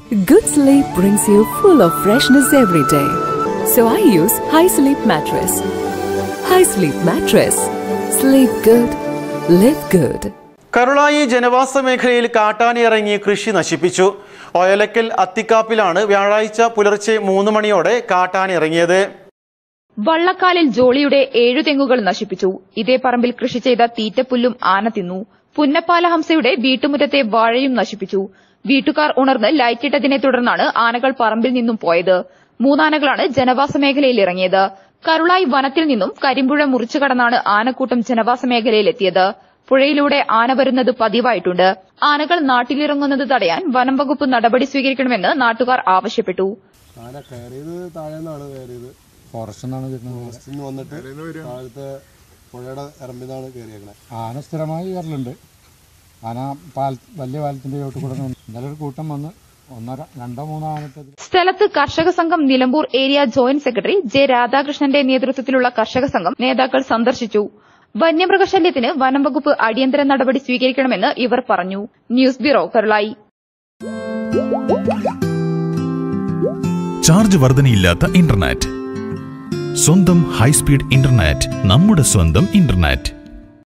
Good sleep brings you full of freshness every day. So I use High Sleep Mattress. High Sleep Mattress. Sleep good. Live good. Karulai ജനവാസ മേഖലയിൽ കാട്ടാനിയിറങ്ങി കൃഷി നശിപ്പിച്ചു ഒയലക്കൽ അത്തിക്കാപ്പിലാണ് വ്യാഴാഴ്ച പുലർച്ചെ മൂന്ന് മണിയോടെ കാട്ടാനി ഇറങ്ങിയത് വള്ളക്കാലിൽ ജോളിയുടെ ഏഴു തെങ്ങുകൾ നശിപ്പിച്ചു ഇതേ പറമ്പിൽ കൃഷി ചെയ്ത തീറ്റപ്പുല്ലും ആന തിന്നു പുന്നപ്പാല ഹംസയുടെ വീട്ടുമുറ്റത്തെ വാഴയും നശിപ്പിച്ചു വീട്ടുകാർ ഉണർന്ന് ലൈറ്റിട്ടതിനെ തുടർന്നാണ് ആനകൾ പറമ്പിൽ നിന്നും പോയത് മൂന്നാനകളാണ് ജനവാസ മേഖലയിൽ ഇറങ്ങിയത് കരുളായി വനത്തിൽ നിന്നും കരിമ്പുഴ മുറിച്ചു കടന്നാണ് ആനക്കൂട്ടം ജനവാസ മേഖലയിലെത്തിയത് പുഴയിലൂടെ ആന വരുന്നത് പതിവായിട്ടുണ്ട് ആനകൾ നാട്ടിലിറങ്ങുന്നത് തടയാൻ വനം വകുപ്പ് നടപടി സ്വീകരിക്കണമെന്ന് നാട്ടുകാർ ആവശ്യപ്പെട്ടു ആന കയറിയത് താഴെന്നാണ് കയറിയത് ഫോറസ്റ്റ് നിന്നാണ് വരുന്നത് ഫോറസ്റ്റിൽ വന്നിട്ട് താഴത്തെ പുഴയുടെ ഇറമ്പിന്നാണ് കയറിയേക്കണേ ആന സ്ഥിരമായി കയറലുണ്ട് ആന പാൽ വലിയ പാലത്തിന്റെ ചോട്ട് കൂടെ നിന്ന് ഇന്നലെ ഒരു കൂട്ടം വന്ന് ഒന്നര രണ്ടോ മൂന്നോ ആനത്തെ സ്ഥലത്ത് Karshaka Sangham Nilambur area joint secretary J രാധാകൃഷ്ണന്റെ നേതൃത്വത്തിലുള്ള കർഷക സംഘം നേതാക്കൾ സന്ദർശിച്ചു വന്യമൃഗശല്യത്തിന് വനം വകുപ്പ് അടിയന്തര നടപടി സ്വീകരിക്കണമെന്ന് ഇവർ പറഞ്ഞു ന്യൂസ് ബ്യൂറോ കരുളായി ചാർജ് വർധനയില്ലാത്ത ഇന്റർനെറ്റ് സ്വന്തം ഹൈസ്പീഡ് ഇന്റർനെറ്റ് നമ്മുടെ സ്വന്തം ഇന്റർനെറ്റ്